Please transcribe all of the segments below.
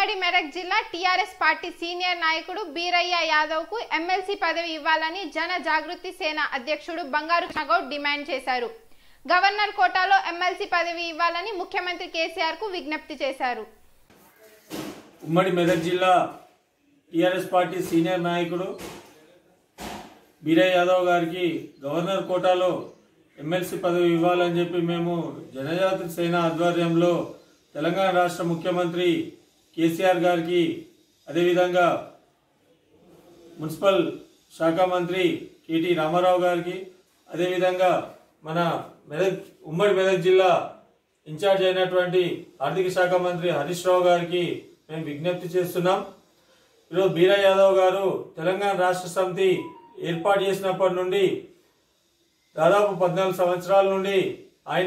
ఉమ్మడి మెదక్ జిల్లా TRS party senior నాయకుడు బీరయ్య యాదవ్ కు ఎమ్మెల్సీ పదవి ఇవ్వాలని జన జాగృతి సేన అధ్యక్షుడు బంగారు కృష్ణగౌడ్ డిమాండ్ చేశారు గవర్నర్ కోటాలో ఎమ్మెల్సీ పదవి ఇవ్వాలని ముఖ్యమంత్రి కేసీఆర్ కు విజ్ఞప్తి చేశారు ఉమ్మడి మెదక్ జిల్లా టీఆర్ఎస్ పార్టీ సీనియర్ నాయకుడు బీరయ్య యాదవ్ గారికి గవర్నర్ కోటాలో ఎమ్మెల్సీ పదవి ఇవ్వాలని చెప్పి మేము జనజాతి సేన ఆధ్వర్యంలో తెలంగాణ రాష్ట్ర ముఖ్యమంత్రి కేసీఆర్ గారికి అదేవిధంగా మున్సిపల్ శాఖ మంత్రి కేటీ రామారావు గారికి అదేవిధంగా మన మెదక్ ఉమ్మడి మెదక్ జిల్లా ఇన్ఛార్జ్ అయినటువంటి ఆర్థిక శాఖ మంత్రి హరీష్ రావు గారికి మేము విజ్ఞప్తి చేస్తున్నాం ఈరోజు బీరా యాదవ్ గారు తెలంగాణ రాష్ట్ర సమితి ఏర్పాటు చేసినప్పటి నుండి దాదాపు పద్నాలుగు సంవత్సరాల నుండి ఆయన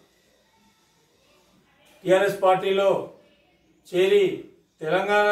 టిఆర్ఎస్ పార్టీలో చేరి తెలంగాణ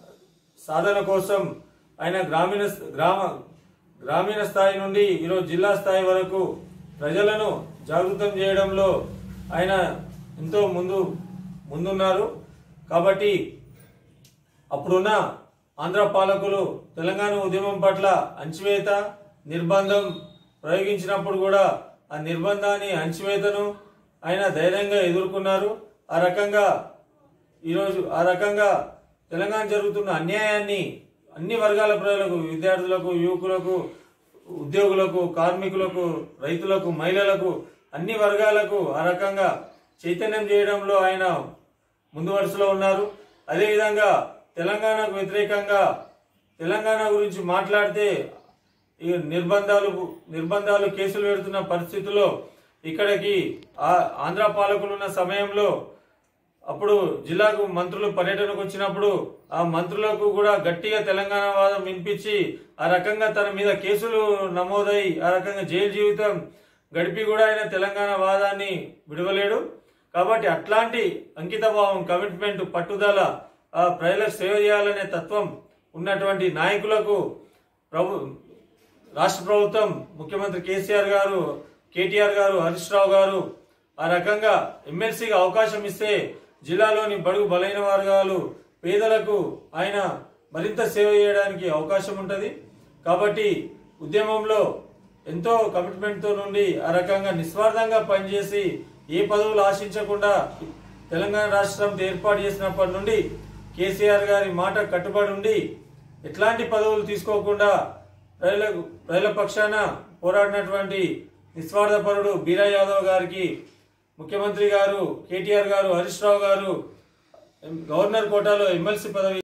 సాధన కోసం ఆయన గ్రామీణ గ్రామ గ్రామీణ స్థాయి నుండి ఈరోజు జిల్లా స్థాయి వరకు ప్రజలను జాగృతం చేయడంలో ఆయన ఎంతో ముందు ముందున్నారు కాబట్టి అప్పుడున్న ఆంధ్ర పాలకులు తెలంగాణ ఉద్యమం పట్ల అణచివేత నిర్బంధం ప్రయోగించినప్పుడు కూడా ఆ నిర్బంధాన్ని అణచివేతను ఆయన ధైర్యంగా ఎదుర్కొన్నారు ఆ రకంగా ఈరోజు ఆ రకంగా తెలంగాణ జరుగుతున్న అన్యాయాన్ని అన్ని వర్గాల ప్రజలకు విద్యార్థులకు యువకులకు ఉద్యోగులకు కార్మికులకు రైతులకు మహిళలకు అన్ని వర్గాలకు ఆ రకంగా చైతన్యం చేయడంలో ఆయన ముందు వరుసలో ఉన్నారు అదేవిధంగా తెలంగాణకు వ్యతిరేకంగా తెలంగాణ గురించి మాట్లాడితే ఈ నిర్బంధాలు నిర్బంధాలు కేసులు పెడుతున్న పరిస్థితుల్లో ఇక్కడికి ఆ ఆంధ్ర పాలకులు ఉన్న సమయంలో అప్పుడు జిల్లాకు మంత్రులు పర్యటనకు వచ్చినప్పుడు ఆ మంత్రులకు కూడా గట్టిగా తెలంగాణ వాదం వినిపించి ఆ రకంగా తన మీద కేసులు నమోదై ఆ రకంగా జైలు జీవితం గడిపి కూడా ఆయన తెలంగాణ వాదాన్ని విడవలేడు కాబట్టి అట్లాంటి అంకితభావం కమిట్మెంట్ పట్టుదల ఆ ప్రజలకు సేవ చేయాలనే తత్వం ఉన్నటువంటి నాయకులకు ప్రభు రాష్ట్ర ప్రభుత్వం ముఖ్యమంత్రి కేసీఆర్ గారు కేటీఆర్ గారు హరీష్ రావు గారు ఆ రకంగా ఎమ్మెల్సీగా అవకాశం ఇస్తే జిల్లాలోని బడుగు బలైన వర్గాలు పేదలకు ఆయన మరింత సేవ చేయడానికి అవకాశం ఉంటుంది కాబట్టి ఉద్యమంలో ఎంతో కమిట్మెంట్తో నుండి ఆ రకంగా నిస్వార్థంగా పనిచేసి ఏ పదవులు ఆశించకుండా తెలంగాణ రాష్ట్రం ఏర్పాటు చేసినప్పటి నుండి కేసీఆర్ గారి మాట కట్టుబడి ఉండి ఎట్లాంటి పదవులు తీసుకోకుండా ప్రజలకు ప్రజల పక్షాన పోరాడినటువంటి నిస్వార్థపరుడు బీరా యాదవ్ గారికి ముఖ్యమంత్రి గారు కేటీఆర్ గారు హరీష్ రావు గారు గవర్నర్ కోటాలో ఎమ్మెల్సీ పదవి